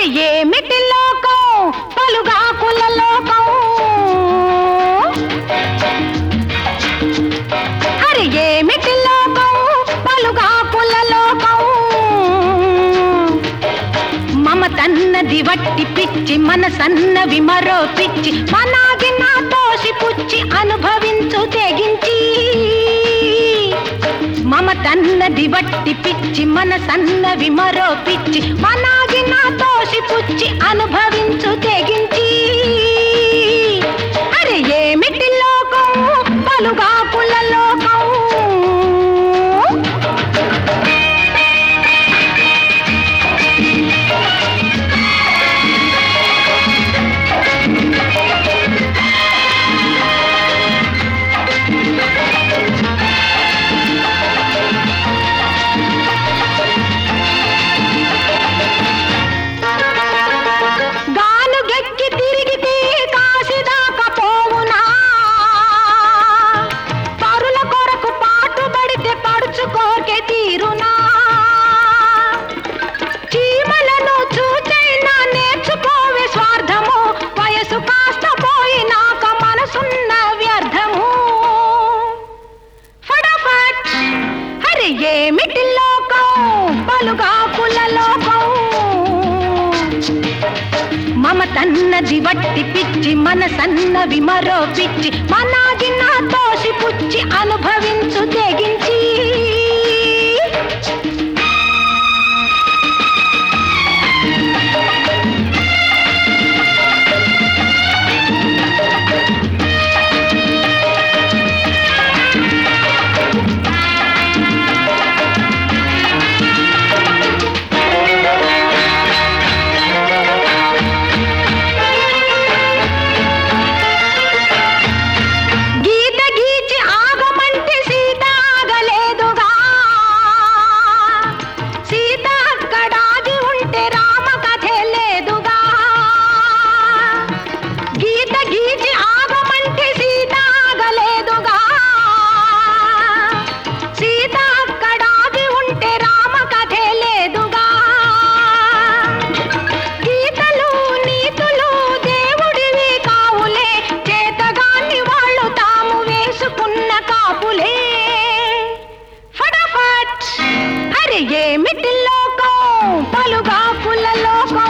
అరే ఏమిటి లోకం పలుగాకుల లోకం అరే ఏమిటి లోకం పలుగాకుల లోకం మమతన్నది వట్టి పిచ్చి మనసన్నవి మరో పిచ్చి మనాగి నా తోసి పుచ్చి అనుభవించు తెగించి మమతన్నది వట్టి పిచ్చి మనసన్నవి మరో పిచ్చి మనాగి నా తోసి పుచ్చి అనుభవించు తెగించి అరే ఏమిటి లోకం పలుగాకుల లోకం గాను గెక్కి తిరిగితే కాసిదాకా పోవునా పరుల కొరకు పాటుపడితే పడుచుకోకే తీరునా చీమలను చూచైనా నేర్చుకోవే స్వార్థము వయసు కాస్త పోయినాక మనసున్న వ్యర్థము ఫటాఫట్ అరే ఏమిటి లోకం పలుగాకుల లోకం మమతన్నది వట్టి పిచ్చి మనసన్నవి మరో పిచ్చి మనాగి నా తోసి పుచ్చి అనుభవించు తెగించి గీత గీచి ఆగమంటే సీత ఆగలేదుగా సీత అక్కడాగి ఉంటే రామ కథే లేదుగా గీత గీచి ఆగమంటే సీత ఆగలేదుగా సీత అక్కడాగి ఉంటే రామ కథే లేదుగా గీతలు నీతులు దేవుడివి కావులే చేతగాని వాళ్ళు తాము వేసుకున్న కాపులే ఫటాఫట్ అరే ఏమిటి లోకం పలుగాపుల లోకం